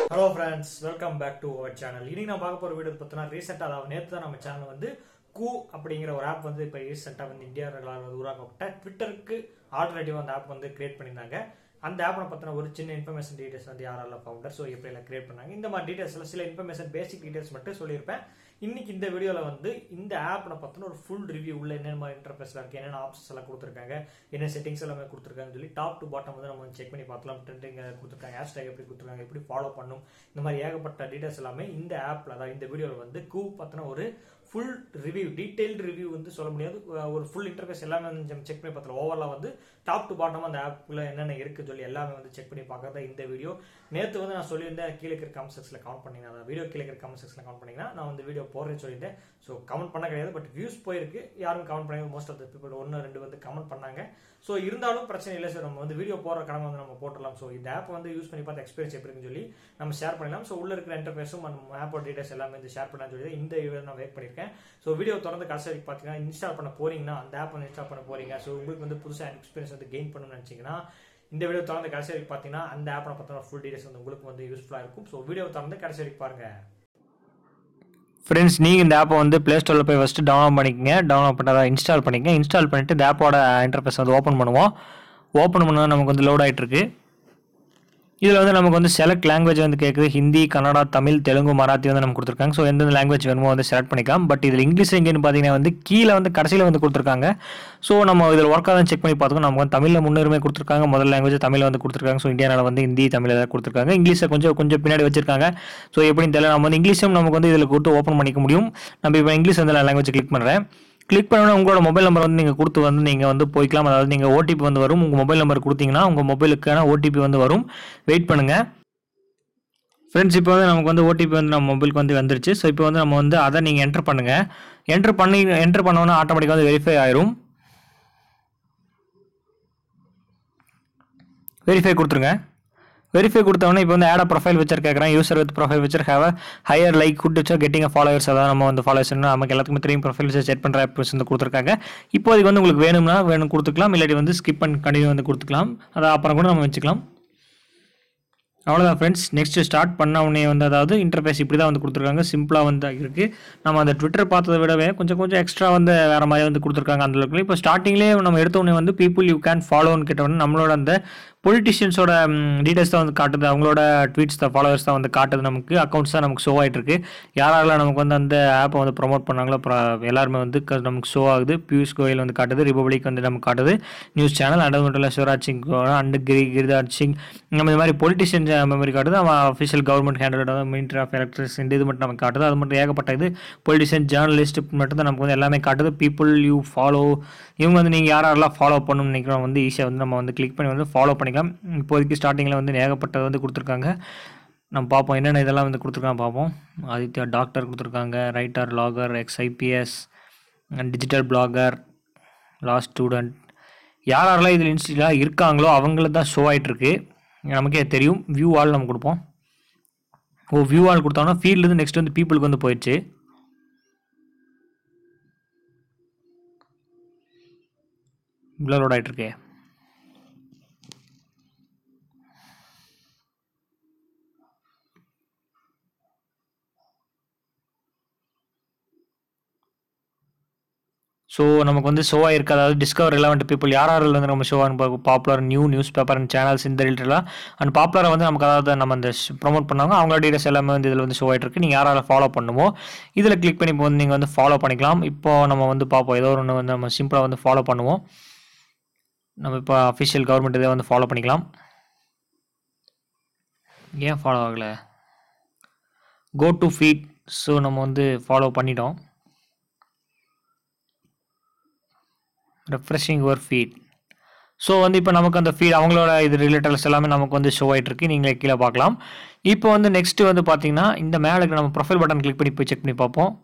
hello friends welcome back to our channel இன்னைக்கு நான் பார்க்க போகிற வீடியோ பார்த்தோன்னா ரீசெண்டாக அதாவது நேற்று தான் நம்ம சேனல் வந்து கூ அப்படிங்கிற ஒரு ஆப் வந்து இப்போ ரீசெண்டாக வந்து இந்தியாவில் வந்து உருவாக்கப்பட்ட ட்விட்டருக்கு ஆல்டர்னேட்டிவ் அந்த ஆப் வந்து கிரியேட் பண்ணியிருந்தாங்க அந்த ஆப்பை பற்றின ஒரு சின்ன இன்ஃபர்மேஷன் டீடைல்ஸ் வந்து யாரெல்லாம் ஃபவுண்டர் ஸோ எப்படி எல்லாம் கிரியேட் பண்ணாங்க இந்த மாதிரி டீடைல்ஸில் சில இன்ஃபர்மேஷன் பேசிக் டீடைல்ஸ் மட்டும் சொல்லியிருப்பேன் இன்னைக்கு இந்த வீடியோவில் வந்து இந்த ஆப்பை பற்றின ஒரு ஃபுல் ரிவ்யூ உள்ள என்னென்ன மாதிரி இன்டர்ஃபேஸில் இருக்குது என்னென்ன ஆப்ஷன்ஸ் எல்லாம் கொடுத்துருக்காங்க என்ன செட்டிங்ஸ் எல்லாமே கொடுத்துருக்காங்கன்னு சொல்லி டாப் டு பாட்டம் வந்து நம்ம செக் பண்ணி பார்க்கலாம் ட்ரெண்டிங் கொடுத்துருக்காங்க ஹேஷ்டேக் எப்படி கொடுத்துருக்காங்க எப்படி ஃபாலோ பண்ணும் இந்த மாதிரி ஏகப்பட்ட டீடைல்ஸ் எல்லாமே இந்த ஆப்பில் அதாவது இந்த வீடியோவில் வந்து கூ பற்றின ஒரு ஃபுல் ரிவ்யூ டீடைல்டு ரிவ்யூ வந்து சொல்ல முடியாது ஒரு ஃபுல் இன்டர்ஃபேஸ் எல்லாமே வந்து நம்ம செக் பண்ணி பார்த்தலாம் ஓவராலாக வந்து டாப் டு பாட்டம் அந்த ஆப்பில் என்னென்ன இருக்குன்னு சொல்லி எல்லாமே வந்து செக் பண்ணி பார்க்கறதா இந்த வீடியோ நேற்று வந்து நான் சொல்லியிருந்தேன் கீழே இருக்கிற கமெண்ட் செக்ஷனில் கமெண்ட் பண்ணிங்கன்னா அந்த வீடியோ கீழே இருக்கிற கமெண்ட் செக்ஷனில் கமெண்ட் பண்ணிங்கன்னா நான் வந்து வீடியோ போடுறேன்னு சொல்லியிருந்தேன் ஸோ கமெண்ட் பண்ண கிடையாது பட் வியூஸ் போயிருக்கு யாரும் கமெண்ட் பண்ணி மோஸ்ட் ஆஃப் த பீப்பிள் ஒன்று ரெண்டு வந்து கமெண்ட் பண்ணாங்க ஸோ இருந்தாலும் பிரச்சனை இல்லை சார் நம்ம வந்து வீடியோ போடுற கடமை வந்து நம்ம போட்டுடலாம் ஸோ இந்த ஆப் வந்து யூஸ் பண்ணி பார்த்து எக்ஸ்பீரியன்ஸ் எப்படி இருக்குன்னு சொல்லி நம்ம ஷேர் பண்ணலாம் ஸோ உள்ள இருக்கிற இன்டர்ஃபேஸும் நம்ம ஆப்போட டீடைல்ஸ் எல்லாமே வந்து ஷேர் பண்ணலாம்னு சொல்லி இந்த வீடியோ நான் வெயிட் பண்ணியிருக்கேன் ஸோ வீடியோ தொடர்ந்து கடைசி வரைக்கும் பார்த்தீங்கன்னா இன்ஸ்டால் பண்ண போறீங்கன்னா அந்த ஆப் வந்து இன்ஸ்டால் பண்ண போறீங்க ஸோ உங்களுக்கு வந்து புதுசாக எக்ஸ்பீரியன்ஸ் வந்து கெயின் பண்ணணும்னு நினச்சிங்கன்னா இந்த வீடியோ தொடர்ந்து கடைசி வரைக்கும் பார்த்தீங்கன்னா அந்த ஆப்பை பற்றின ஃபுல் டீடைல்ஸ் வந்து உங்களுக்கு வந்து யூஸ்ஃபுல்லாக இருக்கும் ஸோ வீடியோ தொடர்ந்து கடைசி வரைக்கும் பாருங்கள் ஃப்ரெண்ட்ஸ் நீங்கள் இந்த ஆப்பை வந்து ப்ளே ஸ்டோரில் போய் ஃபஸ்ட்டு டவுன்லோட் பண்ணிக்கங்க டவுன்லோட் பண்ணதை இன்ஸ்டால் பண்ணிக்கங்க இன்ஸ்டால் பண்ணிவிட்டு இந்த ஆப்போட இன்டர்ஃபேஸ் வந்து ஓப்பன் பண்ணுவோம் ஓப்பன் பண்ணால் நமக்கு வந்து லோட் ஆகிட்டுருக்கு இதில் வந்து நமக்கு வந்து செலக்ட் லாங்குவேஜ் வந்து கேட்குது ஹிந்தி கன்னடா தமிழ் தெலுங்கு மராத்தி வந்து நம்ம கொடுத்துருக்காங்க ஸோ எந்தெந்த லாங்குவேஜ் வேணுமோ வந்து செலக்ட் பண்ணிக்கலாம் பட் இதில் இங்கிலீஷ் எங்கேன்னு பார்த்தீங்கன்னா வந்து கீழே வந்து கடைசியில் வந்து கொடுத்துருக்காங்க ஸோ நம்ம இதில் ஒர்க்காக தான் செக் பண்ணி பார்த்துக்கோ நமக்கு வந்து தமிழில் முன்னுரிமை கொடுத்துருக்காங்க முதல் லாங்குவேஜ் தமிழில் வந்து கொடுத்துருக்காங்க ஸோ இந்தியாவில் வந்து ஹிந்தி தமிழ் ஏதாவது கொடுத்துருக்காங்க இங்கிலீஷை கொஞ்சம் கொஞ்சம் பின்னாடி வச்சிருக்காங்க ஸோ எப்படின்னு தெரியல நம்ம வந்து இங்கிலீஷும் நமக்கு வந்து இதில் கொடுத்து ஓப்பன் பண்ணிக்க முடியும் நம்ம இப்போ இங்கிலீஷ் வந்து லாங்குவேஜ் கிளிக் பண்ணுறேன் கிளிக் பண்ணோன்னா உங்களோட மொபைல் நம்பர் வந்து நீங்கள் கொடுத்து வந்து நீங்கள் வந்து போய்க்கலாம் அதாவது நீங்கள் ஓடிபி வந்து வரும் உங்கள் மொபைல் நம்பர் கொடுத்தீங்கன்னா உங்கள் மொபைலுக்கான ஓடிபி வந்து வரும் வெயிட் பண்ணுங்கள் ஃப்ரெண்ட்ஸ் இப்போ வந்து நமக்கு வந்து ஓடிபி வந்து நம்ம மொபைலுக்கு வந்து வந்துருச்சு ஸோ இப்போ வந்து நம்ம வந்து அதை நீங்கள் என்டர் பண்ணுங்கள் என்டர் பண்ணி என்டர் பண்ணோன்னா ஆட்டோமேட்டிக்காக வந்து வெரிஃபை ஆயிரும் வெரிஃபை கொடுத்துருங்க வெரிஃபை கொடுத்தவொடனே இப்போ வந்து ஆட் ப்ரொஃபைல் வச்சர் கேட்குறேன் யூசர் வித் ப்ரொஃபைல் வச்சர் ஹேவ் ஹையர் லைக் குட் வச்சா கெட்டிங் ஃபாலோவர்ஸ் அதாவது நம்ம வந்து ஃபாலோவர்ஸ் நமக்கு எல்லாத்துக்குமே தெரியும் ப்ரொஃபைல் வச்சு செட் பண்ணுற ஆப்ஸ் வந்து கொடுத்துருக்காங்க இப்போதைக்கு வந்து உங்களுக்கு வேணும்னா வேணும் கொடுத்துக்கலாம் இல்லாட்டி வந்து ஸ்கிப் பண்ணி கண்டினியூ வந்து கொடுத்துக்கலாம் அதை அப்புறம் கூட நம்ம வச்சுக்கலாம் அவ்வளோதான் ஃப்ரெண்ட்ஸ் நெக்ஸ்ட் ஸ்டார்ட் பண்ண உடனே வந்து அதாவது இன்டர்ஃபேஸ் இப்படி தான் வந்து கொடுத்துருக்காங்க சிம்பிளாக வந்து இருக்குது நம்ம அந்த ட்விட்டர் பார்த்ததை விடவே கொஞ்சம் கொஞ்சம் எக்ஸ்ட்ரா வந்து வேறு மாதிரி வந்து கொடுத்துருக்காங்க அந்த அளவுக்கு இப்போ ஸ்டார்டிங்லேயே நம்ம எடுத்த உடனே வந்து பீப்புள் யூ கேன் ஃபாலோன்னு கேட்ட உடனே நம்மளோட அந்த பொலிட்டிஷியன்ஸோட டீடைல்ஸ் தான் வந்து காட்டுது அவங்களோட ட்வீட்ஸ் தான் ஃபாலோவர்ஸ் தான் வந்து காட்டுது நமக்கு அக்கௌண்ட்ஸ் தான் நமக்கு ஷோ ஆகிட்டு இருக்கு யாரெல்லாம் நமக்கு வந்து அந்த ஆப்பை வந்து ப்ரொமோட் பண்ணாங்களோ அப்புறம் எல்லாருமே வந்து க- நமக்கு ஷோ ஆகுது பியூஷ் கோயல் வந்து காட்டுது ரிபப்ளிக் வந்து நமக்கு காட்டுது நியூஸ் சேனல் அண்ட் மட்டும் இல்லை சிவராஜ் சிங் அண்ட் கிரி கிரிராஜ் சிங் நம்ம இந்த மாதிரி பொலிட்டிஷியன் மெமரி காட்டுது அவன் official government handle ministry of electronics இந்த இது மட்டும் நமக்கு காட்டுது அது மட்டும் ஏகப்பட்ட இது பொலிட்டிஷியன் ஜேர்னலிஸ்ட் மட்டும் தான் நமக்கு வந்து எல்லாமே காட்டுது பீப்புள் யூ ஃபாலோ இவங்க வந்து நீங்கள் யார் யாரெல்லாம் ஃபாலோ பண்ணணும்னு நினைக்கிறோம் வந்து ஈஸியாக வந்து நம்ம வந்து கிளிக் பண்ணி வந்து ஃபாலோ பண்ணிக்கலாம் இப்போதைக்கு ஸ்டார்டிங்கில் வந்து ஏகப்பட்டது வந்து கொடுத்துருக்காங்க நம்ம பார்ப்போம் என்னென்ன இதெல்லாம் வந்து கொடுத்துருக்காங்க பார்ப்போம் ஆதித்யா டாக்டர் கொடுத்துருக்காங்க writer vlogger X IPS digital blogger law student யார் யாரெல்லாம் இதில் இன்ஸ்டியூட்டாக இருக்காங்களோ அவங்கள தான் ஷோ ஆகிட்டுருக்கு நமக்கே தெரியும் வியூ ஆல் நம்ம கொடுப்போம் ஓ வியூ ஆல் கொடுத்தோம்னா ஃபீல்டுலேருந்து நெக்ஸ்ட் வந்து பீப்புளுக்கு வந்து போயிடுச்சு இவ்வளோ லோட் ஆகிட்டுருக்கே ஸோ நமக்கு வந்து ஷோ ஆயிருக்கு அதாவது டிஸ்கவர் ரெலவெண்ட் பீப்புள் யார் யாரில் வந்து நம்ம show popular new news paper and channels இந்த ரிலேட்டடாக அண்ட் பாப்புலராக வந்து நமக்கு அதாவது நம்ம அந்த ப்ரொமோட் பண்ணாங்க அவங்களோட டீடைல்ஸ் எல்லாமே வந்து இதில் வந்து ஷோ ஆகிட்டு இருக்கு நீங்கள் யாரால ஃபாலோ பண்ணுமோ இதில் கிளிக் பண்ணி இப்போ வந்து நீங்கள் வந்து ஃபாலோ பண்ணிக்கலாம் இப்போ நம்ம வந்து பார்ப்போம் ஏதோ ஒன்று வந்து நம்ம சிம்பிளாக வந்து ஃபாலோ பண்ணுவோம் நம்ம இப்போ அஃபிஷியல் கவர்மெண்ட் இதை வந்து ஃபாலோ பண்ணிக்கலாம் ஏன் ஃபாலோ ஆகலை கோ டு ஃபீட் ஸோ நம்ம வந்து ஃபாலோ பண்ணிட்டோம் ரெஃப்ரெஷிங் யுவர் ஃபீட் ஸோ வந்து இப்போ நமக்கு அந்த ஃபீட் அவங்களோட இது ரிலேட்டட்ஸ் எல்லாமே நமக்கு வந்து ஷோ ஆகிட்டு இருக்கு நீங்களே கீழே பார்க்கலாம் இப்போ வந்து நெக்ஸ்ட் வந்து பார்த்தீங்கன்னா இந்த மேலே இருக்கிற நம்ம ப்ரொஃபைல் பட்டன் கிளிக் பண்ணி போய் செக் பண்ணி பார்ப்போம்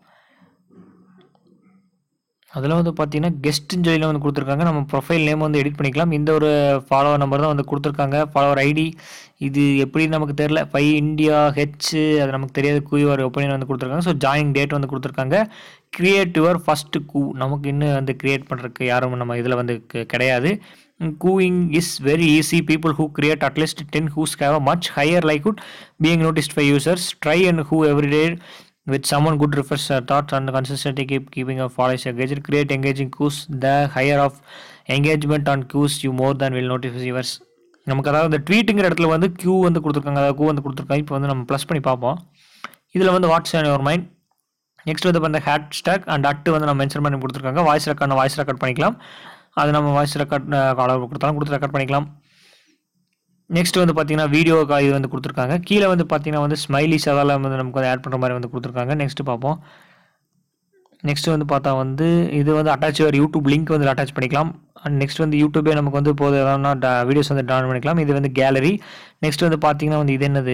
அதில் வந்து பார்த்தீங்கன்னா கெஸ்ட்னு சொல்லி வந்து கொடுத்துருக்காங்க நம்ம ப்ரொஃபைல் நேம் வந்து எடிட் பண்ணிக்கலாம் இந்த ஒரு ஃபாலோவர் நம்பர் தான் வந்து கொடுத்துருக்காங்க ஃபாலோவர் ஐடி இது எப்படி நமக்கு தெரில ஃபை இந்தியா ஹெச் அது நமக்கு தெரியாது குயூஆர் ஒப்பீனியன் வந்து கொடுத்துருக்காங்க ஸோ ஜாயினிங் டேட் வந்து கொடுத்துருக்காங்க கிரியேட் யுவர் ஃபஸ்ட்டு கூ நமக்கு இன்னும் வந்து கிரியேட் பண்ணுறதுக்கு யாரும் நம்ம இதில் வந்து க- கிடையாது going is very easy people who create at least ten whose have a much higher likelihood being noticed by users try and who every day with someone good refers uh, thoughts and consistently keep keeping a followers engaged create engaging queues the higher of engagement on queues you more than will notice viewers நமக்கு அதாவது இந்த ட்வீட்டுங்கிற இடத்துல வந்து Q வந்து கொடுத்துருக்காங்க அதாவது கூ வந்து கொடுத்துருக்காங்க இப்போ வந்து நம்ம ப்ளஸ் பண்ணி பார்ப்போம் இதில் வந்து வாட்ஸ் ஒரு மைண்ட் நெக்ஸ்ட் வந்து அந்த ஹேஷ்டேக் அண்ட் அட்டு வந்து நம்ம மென்ஷன் பண்ணி கொடுத்துருக்காங்க வாய்ஸ் ரெக்கார்ட் வாய்ஸ் ரெக்கார்ட் பண்ணிக்கலாம் அது நம்ம வாய்ஸ் ரெக்கார்ட் அளவு கொடுத்தாலும் கொடுத்து ரெக்கார்ட் பண்ணிக்கலாம் நெக்ஸ்ட் வந்து பார்த்தீங்கன்னா வீடியோ இது வந்து கொடுத்துருக்காங்க கீழே வந்து பார்த்தீங்கன்னா வந்து ஸ்மைலிஸ் அதெல்லாம் வந்து நமக்கு வந்து ஆட் பண்ணுற மாதிரி வந்து கொடுத்துருக்காங்க நெக்ஸ்ட் பார்ப்போம் நெக்ஸ்ட் வந்து பார்த்தா வந்து இது வந்து அட்டாச் ஒரு யூடியூப் லிங்க் வந்து அட்டாச் பண்ணிக்கலாம் அண்ட் நெக்ஸ்ட் வந்து யூடியூபே நமக்கு வந்து போது எதனா வீடியோஸ் வந்து டவுன் பண்ணிக்கலாம் இது வந்து கேலரி நெக்ஸ்ட் வந்து பார்த்தீங்கன்னா வந்து இது என்னது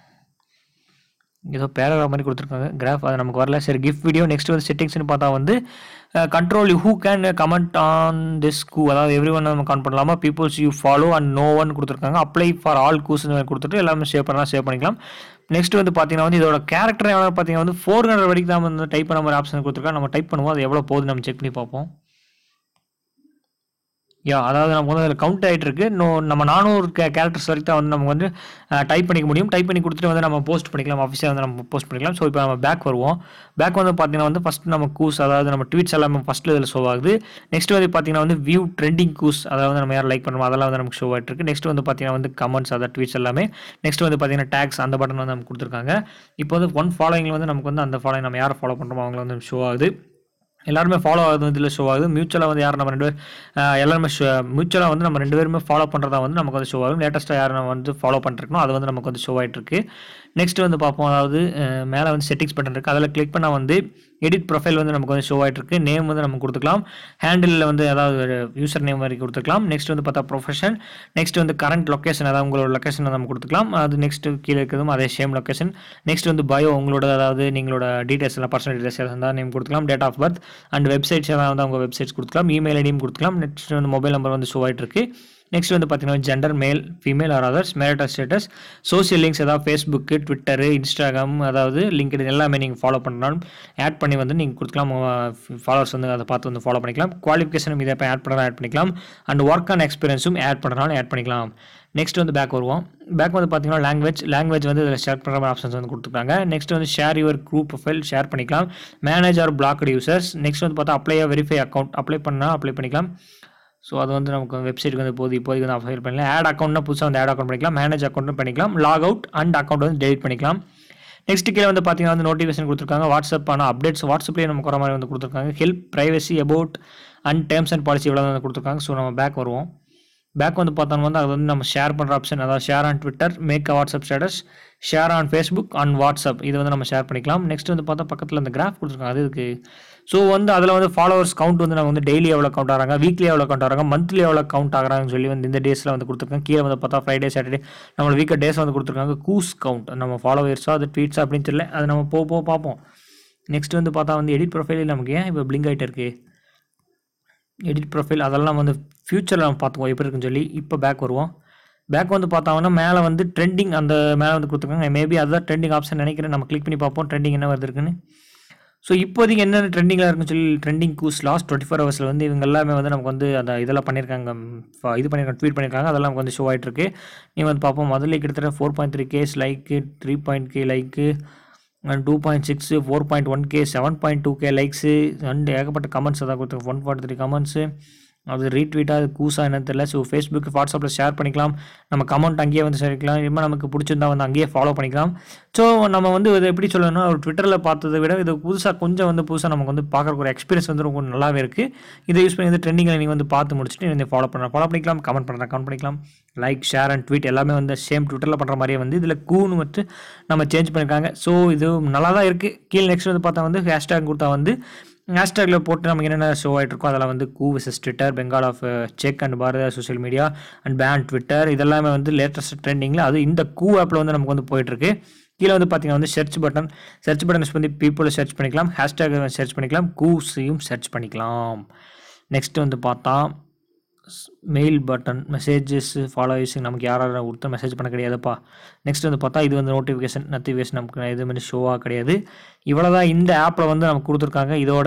ஏதோ பேராகிராஃப் மாதிரி கொடுத்துருக்காங்க கிராஃப் அது நமக்கு வரல சரி கிஃப்ட் வீடியோ நெக்ஸ்ட் வந்து செட்டிங்ஸ்னு பார்த்தா வந்து control who can comment on this Koo அதாவது எவ்ரி ஒன் நம்ம கமெண்ட் பண்ணலாமா peoples you follow and no one கொடுத்துருக்காங்க அப்ளை ஃபார் ஆல் கூஸ்னு கொடுத்துட்டு எல்லாமே சேவ் பண்ணலாம் சேவ் பண்ணிக்கலாம் நெக்ஸ்ட் வந்து பார்த்தீங்கன்னா வந்து இதோட கேரக்டர் எவ்வளோ பார்த்தீங்கன்னா வந்து ஃபோர் ஹண்ட்ரட் வரைக்கும் தான் வந்து டைப் பண்ண மாதிரி ஆப்ஷன் கொடுத்துருக்காங்க நம்ம டைப் பண்ணுவோம் அது எவ்வளோ போகுது நம்ம செக் பண்ணி பார்ப்போம் யா அதாவது நமக்கு வந்து அதில் கவுண்ட் ஆகிட்டு இருக்கு நோ நம்ம நானூறு கே கேரக்டர்ஸ் வரைக்கும் தான் வந்து நம்ம வந்து டைப் பண்ணிக்க முடியும் டைப் பண்ணி கொடுத்துட்டு வந்து நம்ம போஸ்ட் பண்ணிக்கலாம் ஆஃபீஸில் வந்து நம்ம போஸ்ட் பண்ணிக்கலாம் ஸோ இப்போ நம்ம பேக் வருவோம் பேக் வந்து பார்த்தீங்கன்னா வந்து ஃபஸ்ட் நம்ம கூஸ் அதாவது நம்ம ட்வீட்ஸ் எல்லாமே ஃபஸ்ட்டில் இதில் ஷோ ஆகுது நெக்ஸ்ட் வந்து பார்த்தீங்கன்னா வந்து வியூ ட்ரெண்டிங் கூஸ் அதாவது நம்ம யார் லைக் பண்ணுறோம் அதெல்லாம் வந்து நமக்கு ஷோ ஆகிட்டு இருக்கு நெக்ஸ்ட் வந்து பார்த்தீங்கன்னா வந்து கமெண்ட்ஸ் அதாவது ட்வீட்ஸ் எல்லாமே நெக்ஸ்ட் வந்து பார்த்தீங்கன்னா டேக்ஸ் அந்த பட்டன் வந்து நமக்கு கொடுத்துருக்காங்க இப்போ வந்து ஒன் ஃபாலோயிங்கில் வந்து நமக்கு வந்து அந்த ஃபாலோயிங் நம்ம யாரை ஃபாலோ பண்ணுறோமோ அவங்கள வந்து ஷோ ஆகுது எல்லாருமே ஃபாலோ ஆகுது வந்து இதில் ஷோ ஆகுது மியூச்சுவலாக வந்து யார் நம்ம ரெண்டு பேர் அஹ் எல்லாருமே மியூச்சுவலாக வந்து நம்ம ரெண்டு பேருமே ஃபாலோ பண்ணுறதா வந்து நமக்கு வந்து ஷோ ஆகும் லேட்டஸ்ட்டாக யார் நம்ம வந்து ஃபாலோ பண்ணிருக்கணும் அது வந்து நமக்கு வந்து ஷோ ஆகிட்டு இருக்கு நெக்ஸ்ட் வந்து பார்ப்போம் அதாவது அஹ் மேலே வந்து செட்டிங்ஸ் பட்டன் இருக்குது அதில் கிளிக் பண்ணால் வந்து எடிட் ப்ரொஃபைல் வந்து நமக்கு வந்து ஷோ ஆகிட்டு இருக்கு நேம் வந்து நம்ம கொடுத்துக்கலாம் ஹேண்டிலில் வந்து அதாவது யூசர் நேம் மாதிரி கொடுத்துக்கலாம் நெக்ஸ்ட் வந்து பார்த்தா ப்ரொஃபஷன் நெக்ஸ்ட் வந்து கரண்ட் லொக்கேஷன் அதாவது உங்களோட லொக்கேஷன் நம்ம கொடுத்துக்கலாம் அது நெக்ஸ்ட் கீழே இருக்கிறதும் அதே சேம் லொக்கேஷன் நெக்ஸ்ட் வந்து பயோ உங்களோட அதாவது நீங்களோட டீடைல்ஸ் எல்லாம் பர்சனல் டீடைல்ஸ் இருந்தால் நேம் கொடுத்துக்கலாம் date of birth and websites எல்லாம் வந்து அவங்க வெப்சைட்ஸ் கொடுத்துக்கலாம் இமெயில் ஐடியும் கொடுத்துக்கலாம் நெக்ஸ்ட் வந்து மொபைல் நம்பர் வந்து ஷோ ஆகிட்டு இருக்கு நெக்ஸ்ட் வந்து பார்த்தீங்கன்னா gender male female or others marital status social links ஏதாவது ஃபேஸ்புக்கு ட்விட்டரு இன்ஸ்டாகிராம் அதாவது லிங்க் எல்லாமே நீங்கள் ஃபாலோ பண்ணாலும் ஆட் பண்ணி வந்து நீங்கள் கொடுத்துக்கலாம் ஃபாலோவர்ஸ் வந்து அதை பார்த்து வந்து ஃபாலோ பண்ணிக்கலாம் குவாலிஃபிகேஷனும் இதை ஆட் பண்ணுறதா ஆட் பண்ணிக்கலாம் அண்ட் ஒர்க் ஆன் எக்ஸ்பீரியன்ஸும் ஆட் பண்ணுறனாலும் ஆட் பண்ணிக்கலாம் நெக்ஸ்ட் வந்து பேக் வருவோம் பேக் வந்து பார்த்தீங்கன்னா லாங்குவேஜ் லாங்குவேஜ் வந்து இதில் ஷேர் பண்ணுற ஆப்ஷன்ஸ் வந்து கொடுத்துருக்காங்க நெக்ஸ்ட் வந்து share your group profile share பண்ணிக்கலாம் manage or blocked users next வந்து பார்த்தா அப்ளை வெரிஃபை அக்கௌண்ட் அப்ளை பண்ணால் அப்ளை பண்ணிக்கலாம் ஸோ அது வந்து நமக்கு வெப்சைட்டுக்கு வந்து போது இப்போதைக்கு வந்து அப்ளை பண்ணலாம் ஆட் அக்கௌண்ட்னா புதுசாக வந்து ஆட் அக்கௌண்ட் பண்ணிக்கலாம் மேனேஜ் அக்கௌண்ட்டும் பண்ணிக்கலாம் லாக் அவுட் அண்ட் அக்கௌண்ட் வந்து டெலிட் பண்ணிக்கலாம் நெக்ஸ்ட் கீழே வந்து பார்த்தீங்கன்னா வந்து நோட்டிஃபிகேஷன் கொடுத்துருக்காங்க வாட்ஸ்அப் ஆனால் அப்டேட்ஸ் வாட்ஸ்அப்லேயே நமக்கு வர மாதிரி வந்து கொடுத்துருக்காங்க help privacy about and terms and policy இவ்வளோ வந்து கொடுத்துருக்காங்க ஸோ நம்ம பேக் வருவோம் பேக் வந்து பார்த்தோம்னா வந்து அது வந்து நம்ம ஷேர் பண்ணுற ஆப்ஷன் அதாவது share on Twitter make WhatsApp status share on Facebook on WhatsApp இது வந்து நம்ம ஷேர் பண்ணிக்கலாம் நெக்ஸ்ட் வந்து பார்த்தா பக்கத்தில் அந்த கிராஃப் கொடுத்துருக்காங்க அது இருக்கு ஸோ வந்து அதில் வந்து ஃபாலோவர்ஸ் கவுண்ட் வந்து நம்ம வந்து டெய்லி எவ்வளோ கவுண்ட் ஆகிறாங்க வீக்லி எவ்வளோ கவுண்ட் ஆகிறாங்க மந்த்லி எவ்வளோ கவுண்ட் ஆகிறாங்கன்னு சொல்லி வந்து இந்த டேஸில் வந்து கொடுத்துருக்காங்க கீழே வந்து பார்த்தா ஃப்ரைடே சாட்டர்டே நம்மளோட வீக்கெண்ட் டேஸ் வந்து கொடுத்துருக்காங்க கூஸ் கவுண்ட் நம்ம ஃபாலோவர்ஸோ அது ட்வீட்ஸா அப்படின்னு தெரியல அது நம்ம போக போக பார்ப்போம் நெக்ஸ்ட் வந்து பார்த்தா வந்து எடிட் ப்ரொஃபைல் நமக்கு ஏன் இப்போ பிளிங்க் ஆகிட்டு இருக்கு எடிட் ப்ரொஃபைல் அதெல்லாம் வந்து ஃப்யூச்சரில் நம்ம பார்த்துக்குவோம் எப்படி இருக்குன்னு சொல்லி இப்போ பேக் வருவோம் பேக் வந்து பார்த்தாங்கன்னா மேலே வந்து ட்ரெண்டிங் அந்த மேலே வந்து கொடுத்துருக்காங்க மேபி அதுதான் ட்ரெண்டிங் ஆப்ஷன் நினைக்கிறேன் நம்ம கிளிக் பண்ணி பார்ப்போம் ட்ரெண்டிங் என்ன வருது இருக்குன்னு ஸோ இப்போதைக்கு என்னென்ன ட்ரெண்டிங்கில் இருக்குன்னு சொல்லி trending Koos last twenty four ஹவர்ஸில் வந்து இவங்க எல்லாமே வந்து நமக்கு வந்து அந்த இதெல்லாம் பண்ணியிருக்காங்க ம், ஃப- இது பண்ணியிருக்காங்க ட்வீட் பண்ணியிருக்காங்க அதெல்லாம் நமக்கு வந்து ஷோ ஆகிட்டு இருக்கு நீ வந்து பார்ப்போம் முதல்ல கிட்டத்தட்ட four point three Ks like three point K like two point six four point one K seven point two K likes and ஏகப்பட்ட கமெண்ட்ஸ் அதான் கொடுத்துருக்கு ஒன் ஃபார்ட்டி த்ரீ கமெண்ட்ஸு அது ரீட்வீட்டாக அது கூஸா என்னன்னு தெரியல ஸோ ஃபேஸ்புக் வாட்ஸ்அப்பில் ஷேர் பண்ணிக்கலாம் நம்ம கமெண்ட் அங்கேயே வந்து சேர்க்கலாம் இல்லை நமக்கு பிடிச்சிருந்தா வந்து அங்கேயே ஃபாலோ பண்ணிக்கலாம் ஸோ நம்ம வந்து இதை எப்படி சொல்லணும்னா ஒரு ட்விட்டரில் பார்த்ததை விட இது புதுசாக கொஞ்சம் வந்து புதுசாக நமக்கு வந்து பார்க்குற ஒரு எக்ஸ்பீரியன்ஸ் வந்து ரொம்ப நல்லாவே இருக்குது இதை யூஸ் பண்ணி வந்து ட்ரெண்டிங்கில் நீங்கள் வந்து பார்த்து முடிச்சுட்டு நீங்கள் ஃபாலோ பண்ணலாம் ஃபாலோ பண்ணிக்கலாம் கமெண்ட் பண்ணுறேன் கமெண்ட் பண்ணிக்கலாம் லைக் ஷேர் அண்ட் ட்வீட் எல்லாமே வந்து சேம் ட்விட்டரில் பண்ணுற மாதிரியே வந்து இதில் கூன்னு வந்து நம்ம சேஞ்ச் பண்ணியிருக்காங்க ஸோ இது நல்லா தான் இருக்குது கீழே நெக்ஸ்ட் வந்து பார்த்தா வந்து ஹேஷ்டேக் கொடுத்தா வந்து ஹேஷ்டேக்கில் போட்டு நமக்கு என்னென்ன ஷோ ஆகிட்டு இருக்கோ அதெல்லாம் வந்து Koo versus Twitter Bengal of check and Bharat social media and ban Twitter இதெல்லாமே வந்து லேட்டஸ்ட் ட்ரெண்டிங்கில் அது இந்த கூ ஆப்பில் வந்து நமக்கு வந்து போயிட்டுருக்கு கீழே வந்து பார்த்தீங்கன்னா வந்து search button search button use பண்ணி பீப்புளை சர்ச் பண்ணிக்கலாம் ஹேஷ்டேக் சர்ச் பண்ணிக்கலாம் கூஸையும் சர்ச் பண்ணிக்கலாம் நெக்ஸ்ட் வந்து பார்த்தா மெயில் பட்டன் மெசேஜஸ் ஃபாலோவர்ஸ் நமக்கு யார் யாரை ஒருத்தர் மெசேஜ் பண்ண கிடையாதுப்பா நெக்ஸ்ட் வந்து பார்த்தா இது வந்து நோட்டிஃபிகேஷன் நோட்டிஃபிகேஷன் நமக்கு இது மாதிரி ஷோவாக கிடையாது இவ்வளோ தான் இந்த ஆப்பில் வந்து நமக்கு கொடுத்துருக்காங்க இதோட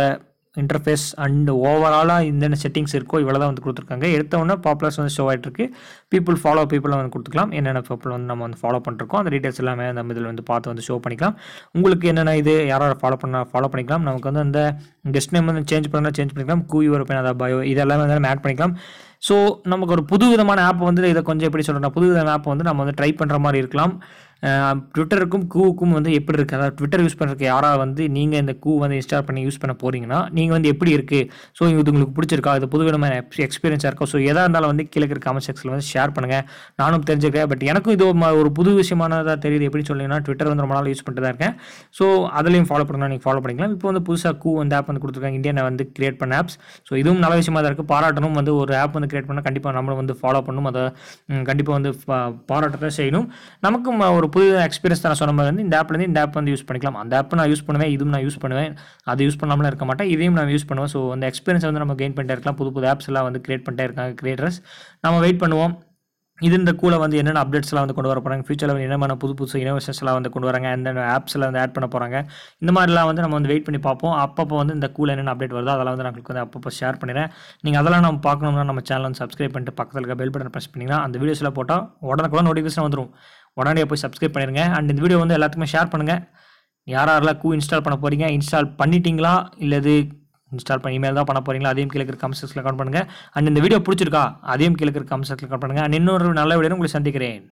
இன்டர்ஃபேஸ் அண்ட் ஓவராலாக என்னென்ன செட்டிங்ஸ் இருக்கோ இவ்வளோ தான் வந்து கொடுத்துருக்காங்க எடுத்த உடனே பாப்புலர்ஸ் வந்து ஷோ ஆகிட்டு இருக்கு பீப்புள் ஃபாலோ பீப்புள் வந்து கொடுத்துக்கலாம் என்னென்ன பீப்புள் வந்து நம்ம வந்து ஃபாலோ பண்ணிருக்கோம் அந்த டீட்டெயில்ஸ் எல்லாமே நம்ம இதில் வந்து பார்த்து வந்து ஷோ பண்ணிக்கலாம் உங்களுக்கு என்னென்ன இது யாராவது ஃபாலோ பண்ண ஃபாலோ பண்ணிக்கலாம் நமக்கு வந்து அந்த கெஸ்ட் நேம் வந்து சேஞ்ச் பண்ணால் சேஞ்ச் பண்ணிக்கலாம் கூ யுவர் பென் அதாவது பயோ இதெல்லாமே வந்து நம்ம ஆட் பண்ணிக்கலாம் ஸோ நமக்கு ஒரு புது விதமான ஆப் வந்து இதை கொஞ்சம் எப்படி சொல்கிறேன் புது விதமான ஆப் வந்து நம்ம வந்து ட்ரை பண்ணுற மாதிரி இருக்கலாம் ட்விட்டருக்கும் கூவுக்கும் வந்து எப்படி இருக்குது அதாவது ட்விட்டர் யூஸ் பண்ணுறதுக்கு யாராவது வந்து நீங்கள் இந்த கூ வந்து இன்ஸ்டால் பண்ணி யூஸ் பண்ண போகிறீங்கன்னா நீங்கள் வந்து எப்படி இருக்குது ஸோ இது உங்களுக்கு பிடிச்சிருக்கா இது புது விதமான எக்ஸ்பீரியன்ஸாக இருக்கா ஸோ எதாக இருந்தாலும் வந்து கீழே இருக்கிற கமெண்ட் செக்ஷனில் வந்து ஷேர் பண்ணுங்கள் நானும் தெரிஞ்சுக்கிறேன் பட் எனக்கும் இது ஒரு ம- ஒரு புது விஷயமானதாக தெரியுது எப்படி சொல்லிங்கன்னா ட்விட்டர் வந்து ரொம்ப நாள் யூஸ் பண்ணிட்டு தான் இருக்கேன் ஸோ அதுலேயும் ஃபாலோ பண்ணலாம் நீங்கள் ஃபாலோ பண்ணிக்கலாம் இப்போ வந்து புதுசாக கூ வந்து ஆப் வந்து கொடுத்துருக்காங்க இந்தியனை வந்து கிரியேட் பண்ண ஆப்ஸ் ஸோ இதுவும் நல்ல விஷயமா தான் இருக்குது பாராட்டணும் வந்து ஒரு ஆப் வந்து கிரியேட் பண்ணால் கண்டிப்பாக நம்மளும் வந்து ஃபாலோ பண்ணணும் அதை கண்டிப்பாக வந்து பா- பாராட்டத்தை செய்யணும் நமக்கும் ஒரு புது எக்ஸ்பீரியன்ஸ் தான் நான் சொன்ன மாதிரி வந்து இந்த ஆப்லேருந்து இந்த ஆப் வந்து யூஸ் பண்ணிக்கலாம் அந்த ஆப் நான் யூஸ் பண்ணுவேன் இதுவும் நான் யூஸ் பண்ணுவேன் அது யூஸ் பண்ணாமலாம் இருக்க மாட்டேன் இதையும் நான் யூஸ் பண்ணுவேன் ஸோ அந்த எக்ஸ்பீரியன்ஸ் வந்து நம்ம கெயின் பண்ணிட்டே இருக்கலாம் புது புது ஆப்ஸ் எல்லாம் வந்து கிரியேட் பண்ணிட்டே இருக்காங்க கிரியேட்டர்ஸ் நம்ம வெயிட் பண்ணுவோம் இது இந்த கூட வந்து என்னென்ன அப்டேட்ஸ்லாம் வந்து கொண்டு வர போகிறாங்க ஃபியூச்சரில் வந்து என்னென்ன புது புதுசு இனோவேஷன்ஸ்லாம் வந்து கொண்டு வராங்க எந்தெந்த ஆப்ஸில் வந்து ஆட் பண்ண போகிறாங்க இந்த மாதிரிலாம் வந்து நம்ம வந்து வெயிட் பண்ணி பார்ப்போம் அப்பப்போ வந்து இந்த கூல என்னென்ன அப்டேட் வருதோ அதெல்லாம் வந்து நான் உங்களுக்கு வந்து அப்பப்போ ஷேர் பண்ணிடுறேன் நீங்கள் அதெல்லாம் நம்ம பார்க்கணும்னா நம்ம சேனல் வந்து சப்ஸ்கிரைப் பண்ணிட்டு பக்கத்தில் இருக்க பெல் பட்டன் ப்ரெஸ் பண்ணிங்கன்னா அந்த வீடியோஸில் போட்டால் உடனே கூட நோட்டிஃபிகேஷன் வந்துடும் உடனே போய் சப்ஸ்கிரைப் பண்ணிடுங்க அண்ட் இந்த வீடியோ வந்து எல்லாத்துக்குமே ஷேர் பண்ணுங்கள் யார் யாரெல்லாம் கூ இன்ஸ்டால் பண்ண போகிறீங்க இன்ஸ்டால் பண்ணிட்டீங்களா இல்லை இது இன்ஸ்டால் பண்ணி இமெயில் தான் பண்ண போகிறீங்களா அதையும் கீழே இருக்கிற கமெண்ட் செக்ஷனில் கமெண்ட் பண்ணுங்கள் அண்ட் இந்த வீடியோ பிடிச்சிருக்கா அதையும் கீழே இருக்கிற கமெண்ட் செக்ஷனில் கமெண்ட் பண்ணுங்கள் அண்ட் இன்னொரு நல்ல வீடியோ உங்களை சந்திக்கிறேன்